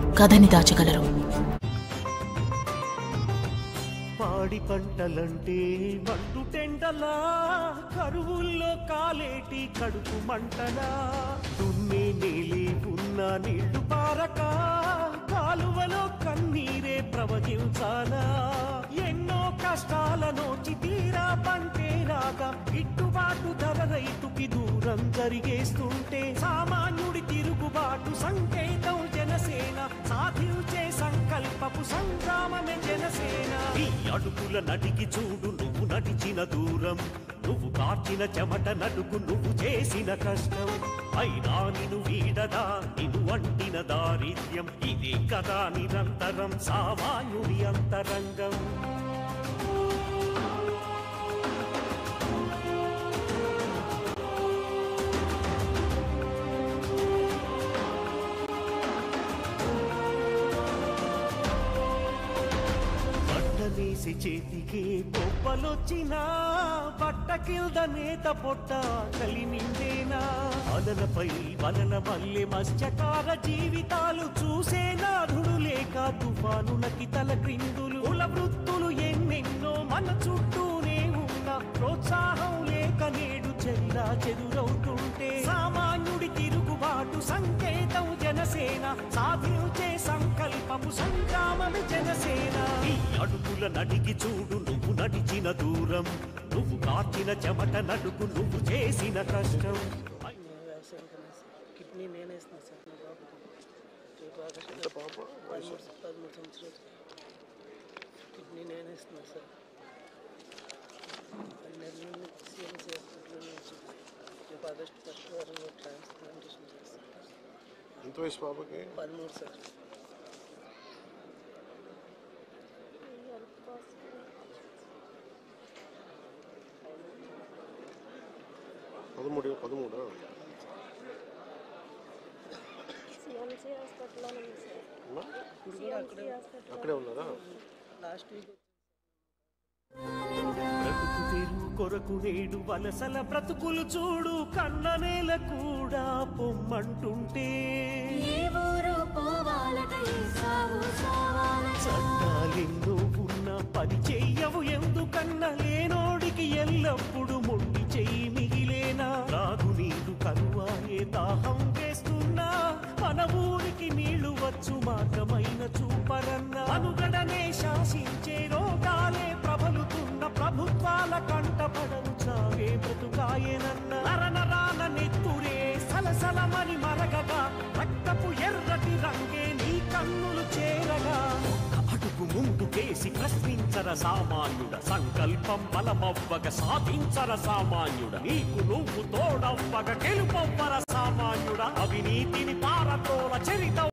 కథని దాచగలరు పాడి పంటలంటే మండు టెండలా కరువుల్లో కాలేటి కడుపు మంటలా దున్నే నేలే ఉన్న నీళ్లు పారక కాలువలో కన్నీరే ప్రవహించాలా ఎన్నో కష్టాల నోచి తీరా పంటే రాగా గిట్టుబాటు ధర రైతుకి దూరం జరిగేస్తుంటే సామాన్యుడి తిరుగుబాటు సంకేతం జనసేన సాధించే సంకల్పపు సంగ్రామమే జనసేన ఈ అడుగుల నడికి చూడు నువ్వు నడిచిన దూరం నువ్వు కార్చిన చెమట నడుకు నువ్వు చేసిన కష్టం అయినా నిన్ను వీడదా నిన్ను అంటిన దారిద్ర్యం ఇదే కదా నిరంతరం సామాన్యుడి అంతరంగం బట్టనేసి చేతికి బొబ్బలొచ్చినా బట్ట కింద నేత పొట్ట కలిమిందేనా అలలపై వలల మల్లె మత్స్యకార జీవితాలు చూసే నాథుడు లేక తుఫానులకి తల క్రిందులు కుల వృత్తులు ఎన్నెన్నో మన చుట్టూనే ఉన్న ప్రోత్సాహం లేక నేడు చెల్లా చెదురవుతుంటే సామాన్యుడి తిరుగుబాటు సంకేతం జనసేన సాధించే సంకల్పము సంగ్రామమే జనసేన ఈ అడుగుల నడికి చూడు నువ్వు నడిచిన దూరం నువ్వు కార్చిన చెమట నడుకు నువ్వు చేసిన కష్టం వ్యవసాయం కన్నా సార్ కిడ్నీ నేనే ఇస్తున్నాను సార్ మా బాబుకి రేపు ఆగస్టు పదమూడు పదమూడు సంవత్సరాలు కిడ్నీ నేనే ఇస్తున్నాను సార్ పన్నెండు నుండి సిఎంసీ హాస్పిటల్ నుంచి రేపు ఆగస్టు ఫస్ట్ వారంలో ట్రాన్స్ప్లాంటేషన్ చేస్తాను ఎంత వయసు బాబుకి పదమూడు సార్ పదమూడు పదమూడా సిఎంసి హాస్పిటల్లో ఉంది సార్ అమ్మా? ఇప్పుడు కూడా అక్కడే అక్కడే ఉన్నారా లాస్ట్ వీక్ బ్రతుకు తెరువు కొరకు నేడు వలసల బ్రతుకులు చూడు కన్న నేల కూడా పొమ్మంటుంటే చట్టాలెన్నో ఉన్న పని చెయ్యవు ఎందుకన్నా లేనోడికి ఎల్లప్పుడు మొండి చెయ్యి మిగిలేనా రాగునీరు కరువాయే దాహం వేస్తున్నా మన ఊరికి నీళ్లు వచ్చు మార్గమైన చూపరన్న అనుగడనే శాసించే రోగాలే ప్రబలుతున్న ప్రభుత్వాల కంటపడవు చావే బ్రతుకాయేనన్న నరనరాల నెత్తురే సలసలమని మరగగా రక్తపు ఎర్రటి రంగే నీ కన్నులు చేరగా ఒక్క అడుగు ముందుకేసి ప్రశ్నించర సామాన్యుడ సంకల్పం బలమవ్వగ సాధించర సామాన్యుడ నీకు నువ్వు తోడవ్వగ గెలుపవ్వర సామాన్యుడ అవినీతిని పారతోల చరిత